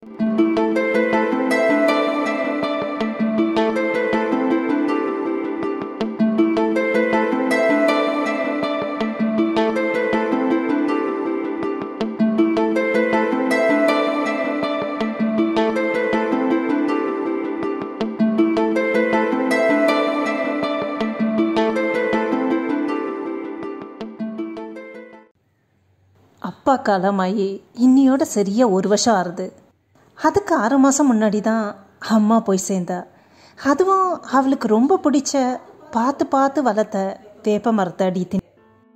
அப்பா காலமாயி இன்னியோட சரியா ஒரு வருஷம் ஆறுது அதுக்கு ஆறு மாதம் முன்னாடி தான் அம்மா போய் சேர்ந்தா அதுவும் அவளுக்கு ரொம்ப பிடிச்ச பார்த்து பார்த்து வளர்த்த வேப்ப மரத்தை அடி தின்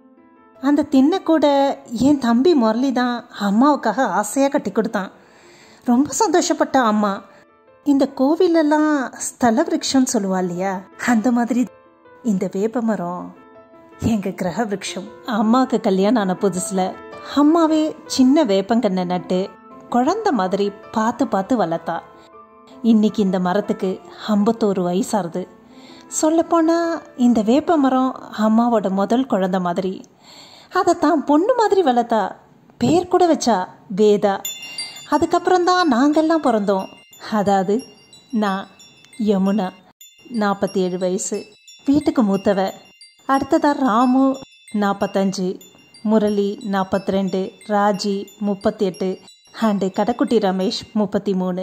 அந்த தின்ன கூட என் தம்பி முரளி தான் அம்மாவுக்காக ஆசையாக கட்டி கொடுத்தான் ரொம்ப சந்தோஷப்பட்ட அம்மா இந்த கோவிலெல்லாம் ஸ்தல விருட்சம்னு சொல்லுவா இல்லையா அந்த மாதிரி இந்த வேப்ப மரம் எங்க கிரக விருட்சம் அம்மாவுக்கு கல்யாணம் ஆன புதுசுல அம்மாவே சின்ன வேப்பங்கண்ணை நட்டு குழந்த மாதிரி பார்த்து பார்த்து வளர்த்தா இன்னைக்கு இந்த மரத்துக்கு ஐம்பத்தோரு வயசாகுது சொல்லப்போனால் இந்த வேப்ப மரம் அம்மாவோட முதல் குழந்த மாதிரி அதை தான் பொண்ணு மாதிரி வளர்த்தா பேர் கூட வச்சா வேதா அதுக்கப்புறம் தான் நாங்கள்லாம் பிறந்தோம் அதாவது நான் யமுனா நாற்பத்தி ஏழு வயசு வீட்டுக்கு மூத்தவ அடுத்ததா ராமு நாற்பத்தஞ்சு முரளி நாற்பத்தி ரெண்டு ராஜி முப்பத்தி எட்டு அண்டு கடைக்குட்டி ரமேஷ் முப்பத்தி மூணு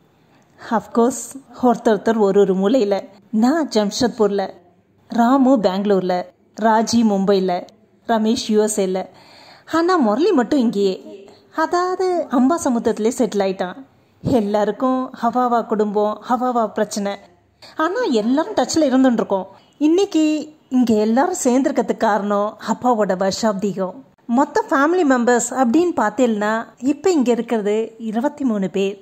அஃப்கோர்ஸ் ஒருத்தர் ஒருத்தர் ஒரு ஒரு மூலையில் நான் ஜம்ஷத்பூரில் ராமு பெங்களூரில் ராஜி மும்பையில் ரமேஷ் யூஎஸ்ஏல ஆனால் முரளி மட்டும் இங்கேயே அதாவது அம்பா சமுத்திரத்திலே செட்டில் ஆயிட்டான் எல்லாருக்கும் ஹவாவா குடும்பம் ஹவாவா பிரச்சனை ஆனால் எல்லாரும் டச்சில் இருந்துருக்கோம் இன்னைக்கு இங்கே எல்லாரும் சேர்ந்துருக்கிறதுக்கு காரணம் அப்பாவோட வருஷாப்தீகம் மொத்த ஃபேமிலி மெம்பர்ஸ் அப்படின்னு பார்த்தேன்னா இப்போ இங்கே இருக்கிறது இருபத்தி மூணு பேர்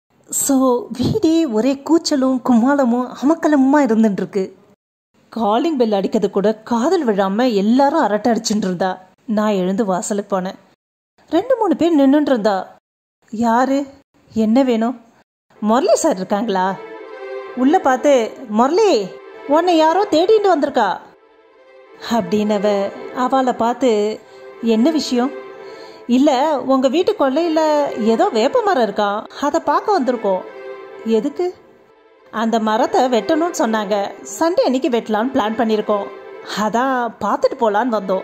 ஸோ வீடே ஒரே கூச்சலும் கும்மாளமும் அமக்கலமுமா இருந்துட்டு இருக்கு காலிங் பெல் அடிக்கிறது கூட காதல் விழாம எல்லாரும் அரட்டை அடிச்சுட்டு இருந்தா நான் எழுந்து வாசலுக்கு போனேன் ரெண்டு மூணு பேர் நின்றுட்டு இருந்தா யாரு என்ன வேணும் முரளி சார் இருக்காங்களா உள்ள பார்த்து முரளி உன்னை யாரோ தேடிட்டு வந்திருக்கா அப்படின்னவ அவளை பார்த்து என்ன விஷயம் இல்லை உங்கள் வீட்டு கொல்லையில் ஏதோ வேப்ப மரம் இருக்கா அதை பார்க்க வந்திருக்கோம் எதுக்கு அந்த மரத்தை வெட்டணும்னு சொன்னாங்க சண்டே அன்னைக்கு வெட்டலான்னு பிளான் பண்ணியிருக்கோம் அதான் பார்த்துட்டு போகலான்னு வந்தோம்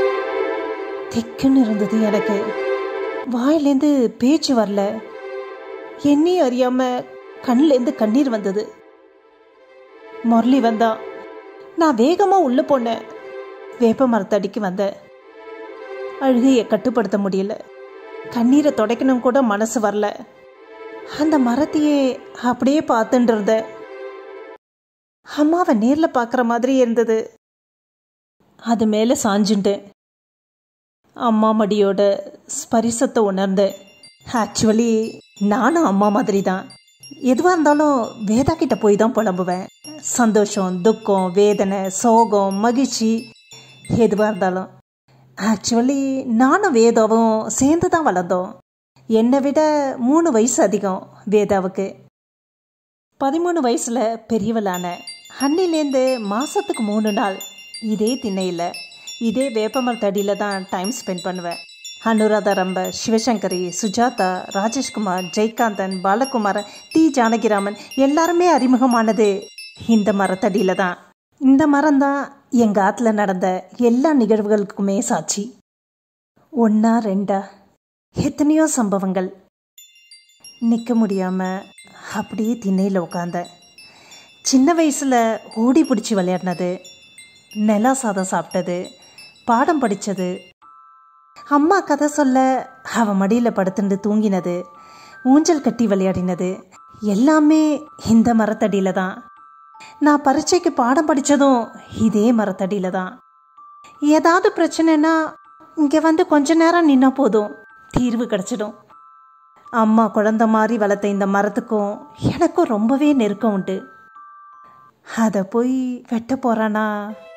திக்குன்னு இருந்தது எனக்கு வாயிலேருந்து பேச்சு வரல என்னையும் அறியாம கண்ணிலேருந்து கண்ணீர் வந்தது முரளி வந்தான் நான் வேகமாக உள்ளே போனேன் வேப்ப மரத்தடிக்கு வந்தேன் அழுகையை கட்டுப்படுத்த முடியல கண்ணீரை துடைக்கணும் கூட மனசு வரல அந்த மரத்தையே அப்படியே பார்த்துட்டு இருந்தேன் அம்மாவை நேரில் பார்க்குற மாதிரி இருந்தது அது மேலே சாஞ்சுட்டேன் அம்மா மடியோட ஸ்பரிசத்தை உணர்ந்தேன் ஆக்சுவலி நானும் அம்மா மாதிரி தான் எதுவாக இருந்தாலும் வேதா கிட்ட போய் தான் புலம்புவேன் சந்தோஷம் துக்கம் வேதனை சோகம் மகிழ்ச்சி எதுவாக இருந்தாலும் ஆக்சுவலி நானும் வேதாவும் சேர்ந்து தான் வளர்ந்தோம் என்னை விட மூணு வயசு அதிகம் வேதாவுக்கு பதிமூணு வயசில் பெரியவளான அன்னிலேருந்து மாதத்துக்கு மூணு நாள் இதே திண்ணையில் இதே வேப்பமரத்தடியில் தான் டைம் ஸ்பெண்ட் பண்ணுவேன் அனுராதா ரம்ப சிவசங்கரி சுஜாதா ராஜேஷ்குமார் ஜெயகாந்தன் பாலகுமாரன் டி ஜானகிராமன் எல்லாருமே அறிமுகமானது இந்த மரத்தடியில் தான் இந்த மரம் தான் எங்கள் ஆற்றுல நடந்த எல்லா நிகழ்வுகளுக்குமே சாட்சி ஒன்றா ரெண்டா எத்தனையோ சம்பவங்கள் நிற்க முடியாமல் அப்படியே திண்ணையில் உட்காந்தேன் சின்ன வயசில் ஓடி பிடிச்சி விளையாடினது நிலா சாதம் சாப்பிட்டது பாடம் படித்தது அம்மா கதை சொல்ல அவ மடியில் படுத்துட்டு தூங்கினது ஊஞ்சல் கட்டி விளையாடினது எல்லாமே இந்த மரத்தடியில் தான் நான் பரீட்சைக்கு பாடம் படித்ததும் இதே மரத்தடியில் தான் ஏதாவது பிரச்சனைனா இங்கே வந்து கொஞ்ச நேரம் நின்னா போதும் தீர்வு கிடச்சிடும் அம்மா குழந்த மாதிரி வளர்த்த இந்த மரத்துக்கும் எனக்கும் ரொம்பவே நெருக்கம் உண்டு அதை போய் வெட்ட போறானா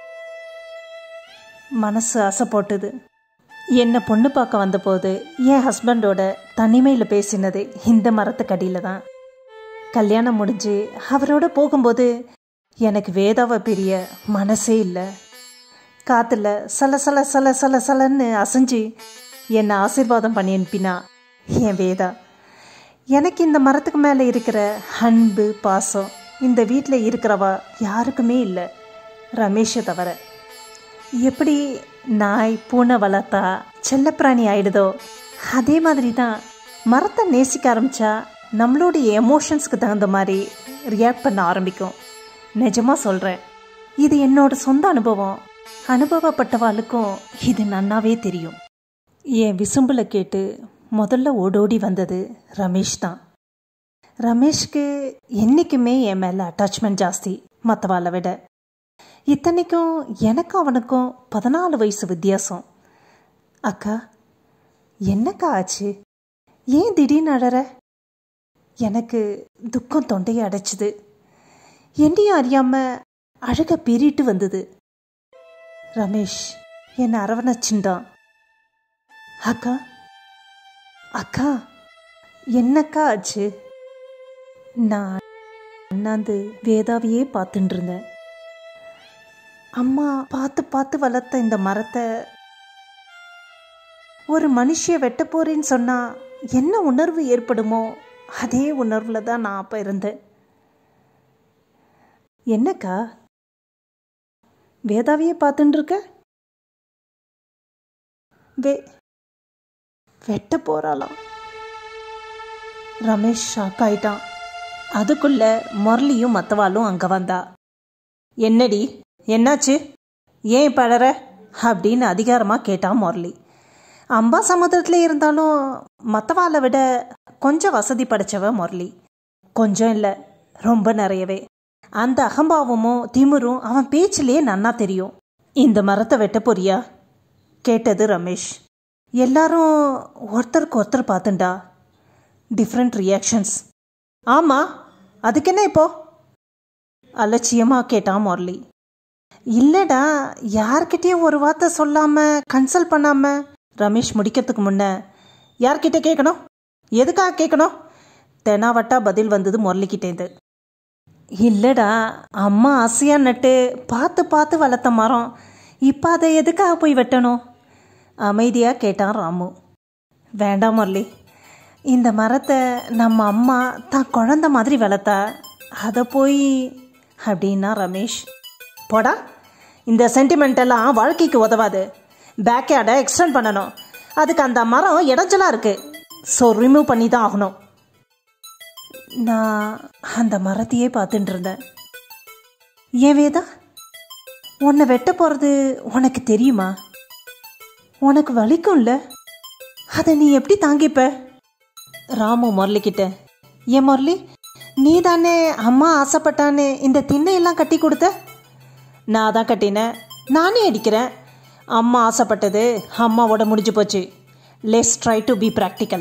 மனசு அசை போட்டுது என்னை பொண்ணு பார்க்க வந்தபோது என் ஹஸ்பண்டோட தனிமையில் பேசினது இந்த மரத்துக்கடியில் தான் கல்யாணம் முடிஞ்சு அவரோட போகும்போது எனக்கு வேதாவை பிரிய மனசே இல்லை காற்றுல சல சல சல சல சலன்னு அசைஞ்சு என்னை ஆசீர்வாதம் பண்ணி அனுப்பினா என் வேதா எனக்கு இந்த மரத்துக்கு மேலே இருக்கிற அன்பு பாசம் இந்த வீட்டில் இருக்கிறவா யாருக்குமே இல்லை ரமேஷை தவிர எப்படி நாய் பூனை வளர்த்தா செல்லப்பிராணி ஆயிடுதோ அதே மாதிரி தான் மரத்தை நேசிக்க ஆரம்பித்தா நம்மளுடைய எமோஷன்ஸ்க்கு தகுந்த மாதிரி ரியாக்ட் பண்ண ஆரம்பிக்கும் நிஜமாக சொல்கிறேன் இது என்னோட சொந்த அனுபவம் அனுபவப்பட்டவாளுக்கும் இது நன்னாவே தெரியும் என் விசும்பில் கேட்டு முதல்ல ஓடோடி வந்தது ரமேஷ் தான் ரமேஷ்க்கு என்றைக்குமே என் மேலே அட்டாச்மெண்ட் ஜாஸ்தி மற்றவாளை விட இத்தனைக்கும் எனக்கும் அவனுக்கும் பதினாலு வயசு வித்தியாசம் அக்கா என்னக்கா ஆச்சு ஏன் திடீர்னு அழற எனக்கு துக்கம் தொண்டையை அடைச்சிது என்னையும் அறியாம அழுக பீறிட்டு வந்தது ரமேஷ் என்னை அரவணைச்சுண்டான் அக்கா அக்கா என்னக்கா ஆச்சு நான் அண்ணாந்து வேதாவையே பார்த்துட்டு இருந்தேன் அம்மா பார்த்து பார்த்து வளர்த்த இந்த மரத்தை ஒரு மனுஷிய வெட்ட போறேன்னு சொன்னா என்ன உணர்வு ஏற்படுமோ அதே உணர்வுல தான் நான் அப்ப இருந்தேன் என்னக்கா வேதாவையே பார்த்துட்டு இருக்க வே வெட்ட போறாளாம் ரமேஷ் ஷாக் ஆயிட்டான் அதுக்குள்ள முரளியும் மற்றவாளும் அங்கே வந்தா என்னடி என்னாச்சு ஏன் பழற அப்படின்னு அதிகாரமாக கேட்டான் முரளி அம்பா சமுத்திரத்தில் இருந்தாலும் மற்றவாளை விட கொஞ்சம் வசதி படைச்சவ முரளி கொஞ்சம் இல்லை ரொம்ப நிறையவே அந்த அகம்பாவமும் திமிரும் அவன் பேச்சிலே நன்னா தெரியும் இந்த மரத்தை வெட்ட போறியா கேட்டது ரமேஷ் எல்லாரும் ஒருத்தருக்கு ஒருத்தர் பார்த்துண்டா டிஃப்ரெண்ட் ரியாக்ஷன்ஸ் ஆமாம் அதுக்கு என்ன இப்போ அலட்சியமாக கேட்டான் முரளி இல்லைடா யார்கிட்டயும் ஒரு வார்த்தை சொல்லாம கன்சல்ட் பண்ணாம ரமேஷ் முடிக்கிறதுக்கு முன்ன யார்கிட்ட கேட்கணும் எதுக்காக கேட்கணும் தெனாவட்டா பதில் வந்தது முரளிக்கிட்டேந்து இல்லைடா அம்மா ஆசையா நட்டு பார்த்து பார்த்து வளர்த்த மரம் இப்போ அதை எதுக்காக போய் வெட்டணும் அமைதியாக கேட்டான் ராமு வேண்டாம் முரளி இந்த மரத்தை நம்ம அம்மா தான் குழந்த மாதிரி வளர்த்தா அதை போய் அப்படின்னா ரமேஷ் போடா இந்த சென்டிமெண்ட் எல்லாம் வாழ்க்கைக்கு உதவாது பேக் யார்டை எக்ஸ்டெண்ட் பண்ணணும் அதுக்கு அந்த மரம் இடைஞ்சலாக இருக்கு ஸோ ரிமூவ் பண்ணி தான் ஆகணும் நான் அந்த மரத்தையே பார்த்துட்டு இருந்தேன் ஏன் வேதா உன்னை வெட்ட போகிறது உனக்கு தெரியுமா உனக்கு வலிக்கும்ல அதை நீ எப்படி தாங்கிப்ப ராமு முரளிக்கிட்ட ஏன் முரளி நீ தானே அம்மா ஆசைப்பட்டான்னு இந்த திண்ணையெல்லாம் கட்டி கொடுத்த நான் தான் கட்டினேன் நானே அடிக்கிறேன் அம்மா ஆசைப்பட்டது அம்மாவோட முடிஞ்சு போச்சு let's try to be practical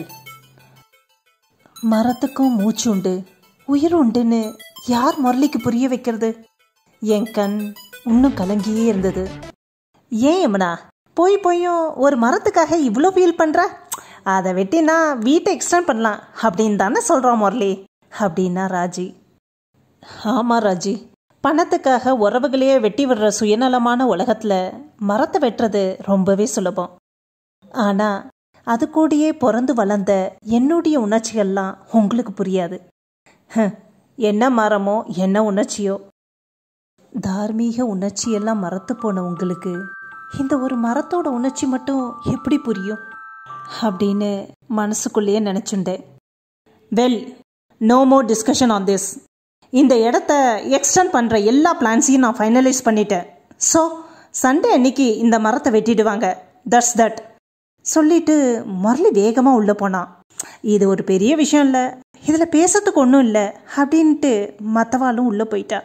மரத்துக்கும் மூச்சு உண்டு உயிர் உண்டுன்னு யார் முரளிக்கு புரிய வைக்கிறது என் கண் இன்னும் கலங்கியே இருந்தது ஏன் யமுனா போய் போயும் ஒரு மரத்துக்காக இவ்வளோ ஃபீல் பண்ணுற அதை வெட்டினா வீட்டை எக்ஸ்டெண்ட் பண்ணலாம் அப்படின்னு தானே சொல்கிறோம் முரளி அப்படின்னா ராஜி ஆமாம் ராஜி பணத்துக்காக உறவுகளையே வெட்டி விடுற சுயநலமான உலகத்தில் மரத்தை வெட்டுறது ரொம்பவே சுலபம் ஆனால் அது கூடயே பிறந்து வளர்ந்த என்னுடைய உணர்ச்சிகள்லாம் உங்களுக்கு புரியாது ஹ, என்ன மரமோ என்ன உணர்ச்சியோ தார்மீக உணர்ச்சியெல்லாம் மறத்து போன உங்களுக்கு இந்த ஒரு மரத்தோட உணர்ச்சி மட்டும் எப்படி புரியும் அப்படின்னு மனசுக்குள்ளேயே நினச்சுண்டேன் well no more discussion on this இந்த இடத்த எக்ஸ்டெண்ட் பண்ணுற எல்லா பிளான்ஸையும் நான் ஃபைனலைஸ் பண்ணிட்டேன் ஸோ சண்டே அன்னைக்கு இந்த மரத்தை வெட்டிடுவாங்க தட்ஸ் தட் சொல்லிட்டு முரளி வேகமாக உள்ளே போனான் இது ஒரு பெரிய விஷயம் இல்லை இதில் பேசுறதுக்கு ஒன்றும் இல்லை அப்படின்ட்டு மற்றவாளும் உள்ளே போயிட்டா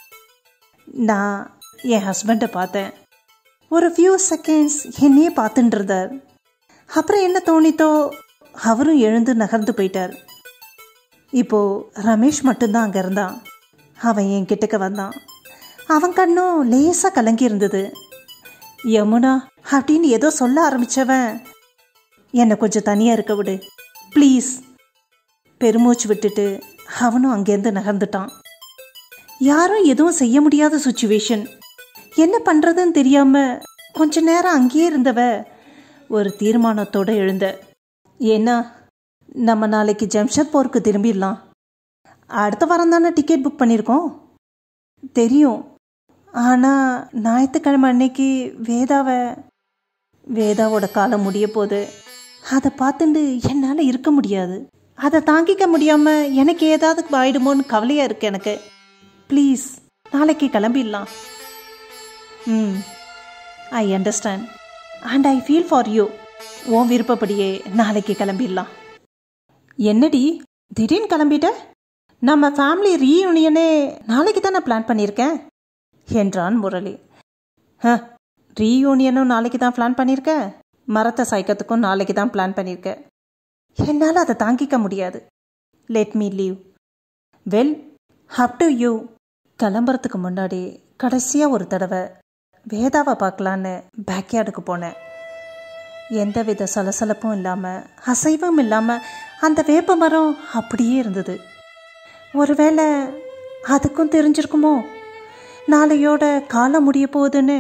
நான் என் ஹஸ்பண்டை பார்த்தேன் ஒரு ஃபியூ செகண்ட்ஸ் என்னையே பார்த்துட்டு இருந்தார் அப்புறம் என்ன தோணித்தோ அவரும் எழுந்து நகர்ந்து போயிட்டார் இப்போ ரமேஷ் மட்டும்தான் அங்கே இருந்தான் அவன் என் கிட்டக்க வந்தான் அவன் கண்ணும் லேசாக கலங்கி இருந்தது யமுனா அப்படின்னு ஏதோ சொல்ல ஆரம்பிச்சவன் என்னை கொஞ்சம் தனியாக இருக்க விடு ப்ளீஸ் பெருமூச்சு விட்டுட்டு அவனும் அங்கேருந்து நகர்ந்துட்டான் யாரும் எதுவும் செய்ய முடியாத சுச்சுவேஷன் என்ன பண்ணுறதுன்னு தெரியாமல் கொஞ்ச நேரம் அங்கேயே இருந்தவ ஒரு தீர்மானத்தோடு எழுந்த ஏன்னா நம்ம நாளைக்கு ஜம்ஷத்பூருக்கு திரும்பிடலாம் அடுத்த வாரம் தானே டிக்கெட் புக் பண்ணியிருக்கோம் தெரியும் ஆனால் ஞாயிற்றுக்கிழமை அன்னைக்கு வேதாவை வேதாவோட காலம் முடிய போகுது அதை பார்த்துட்டு என்னால் இருக்க முடியாது அதை தாங்கிக்க முடியாமல் எனக்கு ஏதாவது ஆயிடுமோன்னு கவலையாக இருக்கு எனக்கு ப்ளீஸ் நாளைக்கு கிளம்பிடலாம் ம் I understand and I feel for you உன் விருப்பப்படியே நாளைக்கு கிளம்பிடலாம் என்னடி திடீர்னு கிளம்பிட்ட நம்ம ஃபேமிலி ரீயூனியனே நாளைக்கு தானே பிளான் பண்ணியிருக்கேன் என்றான் முரளி ஹ ரீயூனியனும் நாளைக்கு தான் பிளான் பண்ணியிருக்க மரத்தை சாய்க்கத்துக்கும் நாளைக்கு தான் பிளான் பண்ணியிருக்க என்னால் அதை தாங்கிக்க முடியாது let me leave well up to you கிளம்புறதுக்கு முன்னாடி கடைசியாக ஒரு தடவை வேதாவை பார்க்கலான்னு பேக்யார்டுக்கு போனேன் எந்தவித சலசலப்பும் இல்லாமல் அசைவும் இல்லாமல் அந்த வேப்ப மரம் அப்படியே இருந்தது ஒருவேளை அதுக்கும் தெரிஞ்சிருக்குமோ நாளையோட காலம் முடிய போகுதுன்னு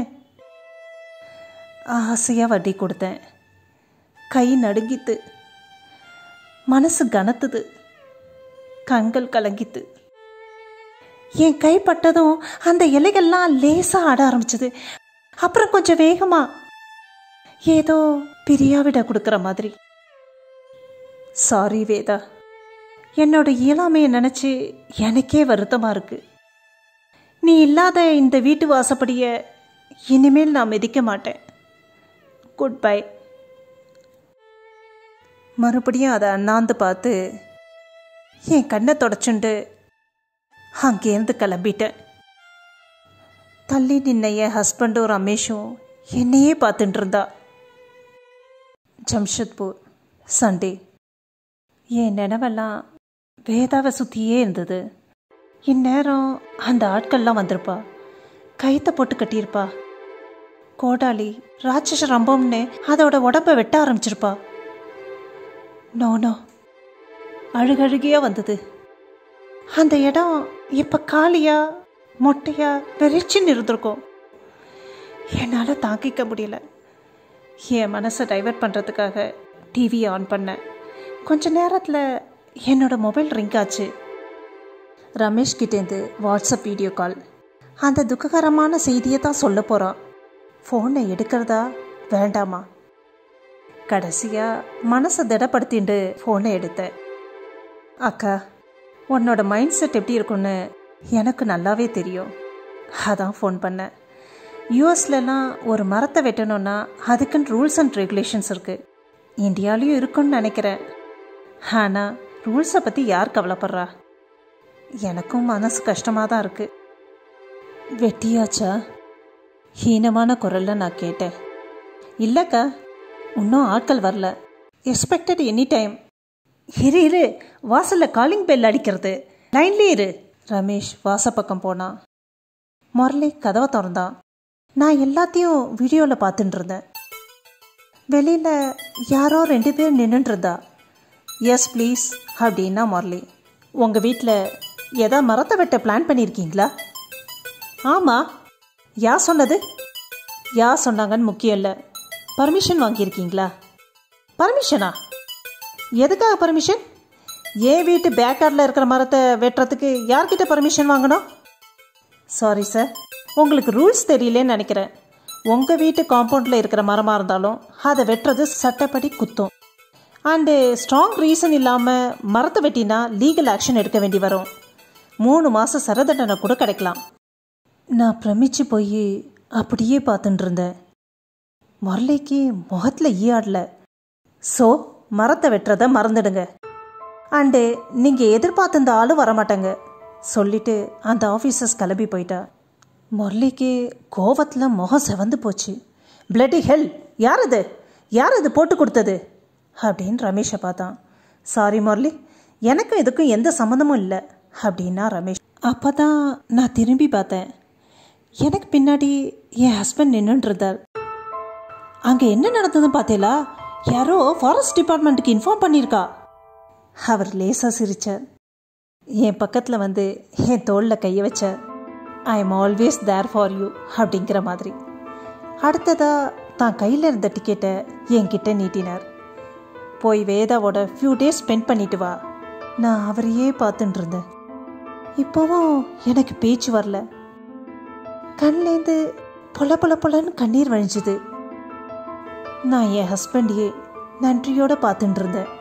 ஆசையாக வட்டி கொடுத்தேன் கை நடுங்கித்து மனசு கனத்துது கண்கள் கலங்கித்து என் கை பட்டதும் அந்த இலைகள்லாம் லேசாக ஆட ஆரம்பிச்சது அப்புறம் கொஞ்சம் வேகமா ஏதோ பிரியாவிட கொடுக்குற மாதிரி சாரி வேதா என்னோட இயலாமையை நினச்சி எனக்கே வருத்தமாக இருக்கு நீ இல்லாத இந்த வீட்டு வாசப்படிய இனிமேல் நான் மிதிக்க மாட்டேன் குட் பை மறுபடியும் அதை அண்ணாந்து பார்த்து என் கண்ணை தொடச்சுண்டு அங்கேருந்து கிளம்பிட்டேன் தள்ளி நின்ன என் ஹஸ்பண்டும் ரமேஷும் என்னையே பார்த்துட்டு இருந்தா ஜம்ஷத்பூர் சண்டே என் நினைவெல்லாம் வேதாவை சுற்றியே இருந்தது இந்நேரம் அந்த ஆட்கள்லாம் வந்திருப்பா கைத்தை போட்டு கட்டியிருப்பா கோடாலி ராட்சச ரம்பம்னு அதோட உடம்ப வெட்ட ஆரம்பிச்சிருப்பா நோ நோ அழுகழுகியா வந்தது அந்த இடம் இப்போ காலியா மொட்டையா வெறிச்சின்னு இருந்திருக்கும் என்னால் தாங்கிக்க முடியல என் மனசை டைவர்ட் பண்ணுறதுக்காக டிவியை ஆன் பண்ணேன் கொஞ்ச நேரத்தில் என்னோட மொபைல் ரிங் ஆச்சு ரமேஷ் கிட்டேருந்து வாட்ஸ்அப் வீடியோ கால் அந்த துக்ககரமான செய்தியை தான் சொல்ல போகிறான் ஃபோனை எடுக்கிறதா வேண்டாமா கடைசியாக மனசை திடப்படுத்திட்டு ஃபோனை எடுத்தேன் அக்கா உன்னோட மைண்ட் செட் எப்படி இருக்குன்னு எனக்கு நல்லாவே தெரியும் அதான் ஃபோன் பண்ணேன் யூஎஸ்லலாம் ஒரு மரத்தை வெட்டணும்னா அதுக்குன்னு ரூல்ஸ் அண்ட் ரெகுலேஷன்ஸ் இருக்குது இந்தியாலேயும் இருக்குன்னு நினைக்கிறேன் ஆனால் ரூல்ஸை பற்றி யார் கவலைப்படுறா எனக்கும் மனசு கஷ்டமாக தான் இருக்குது வெட்டியாச்சா ஹீனமான குரலில் நான் கேட்டேன் இல்லைக்கா இன்னும் ஆட்கள் வரல எக்ஸ்பெக்டட் எனி டைம் இரு இரு வாசலில் காலிங் பெல் அடிக்கிறது லைன்லேயே இரு ரமேஷ் வாசப்பக்கம் போனான் முரளி கதவை திறந்தான் நான் எல்லாத்தையும் வீடியோவில் பார்த்துட்டு இருந்தேன் வெளியில் யாரோ ரெண்டு பேர் நின்றுட்டு இருந்தா எஸ் ப்ளீஸ் அப்படின்னா முரளி உங்கள் வீட்டில் எதா மரத்தை வெட்ட பிளான் பண்ணியிருக்கீங்களா ஆமாம் யார் சொன்னது யார் சொன்னாங்கன்னு முக்கியம் இல்லை பர்மிஷன் வாங்கியிருக்கீங்களா பர்மிஷனா எதுக்காக பர்மிஷன் என் வீட்டு பேக்கார்டில் இருக்கிற மரத்தை வெட்டுறதுக்கு யார்கிட்ட பர்மிஷன் வாங்கணும் சாரி சார் உங்களுக்கு ரூல்ஸ் தெரியலேன்னு நினைக்கிறேன் உங்கள் வீட்டு காம்பவுண்டில் இருக்கிற மரமாக இருந்தாலும் அதை வெட்டுறது சட்டப்படி குத்தும் அண்டு ஸ்ட்ராங் ரீசன் இல்லாமல் மரத்தை வெட்டினா லீகல் ஆக்ஷன் எடுக்க வேண்டி வரும் மூணு மாதம் சர தண்டனை கூட கிடைக்கலாம் நான் பிரமிச்சு போய் அப்படியே பார்த்துட்டு இருந்தேன் முரளிக்கு முகத்தில் ஈயாடல ஸோ மரத்தை வெட்டுறத மறந்துடுங்க அண்டு நீங்கள் எதிர்பார்த்திருந்த ஆளும் வரமாட்டாங்க சொல்லிட்டு அந்த ஆஃபீஸர்ஸ் கிளம்பி போயிட்டா முரளிக்கு கோவத்தில் முகம் செவந்து போச்சு பிளட்டி ஹெல் யார் அது யார் அது போட்டு கொடுத்தது அப்படின்னு ரமேஷை பார்த்தான் சாரி முரளி எனக்கும் இதுக்கும் எந்த சம்மந்தமும் இல்லை அப்படின்னா ரமேஷ் அப்போ தான் நான் திரும்பி பார்த்தேன் எனக்கு பின்னாடி என் ஹஸ்பண்ட் நின்றுட்டு இருந்தார் அங்கே என்ன நடந்ததுன்னு பார்த்தீங்களா யாரோ ஃபாரஸ்ட் டிபார்ட்மெண்ட்டுக்கு இன்ஃபார்ம் பண்ணியிருக்கா அவர் லேசாக சிரிச்சார் என் பக்கத்தில் வந்து என் தோளில் கையை வச்சார் I am always there for you அப்படிங்கிற மாதிரி அடுத்ததாக தான் கையில் இருந்த டிக்கெட்டை என்கிட்ட நீட்டினார் போய் வேதாவோட ஃபியூ டேஸ் ஸ்பெண்ட் பண்ணிட்டு வா நான் அவரையே பார்த்துட்டு இருந்தேன் இப்போவும் எனக்கு பேச்சு வரல கண்லேருந்து பொல பொல பொலன்னு கண்ணீர் வழிஞ்சுது நான் என் ஹஸ்பண்டையே நன்றியோட பார்த்துட்டு இருந்தேன்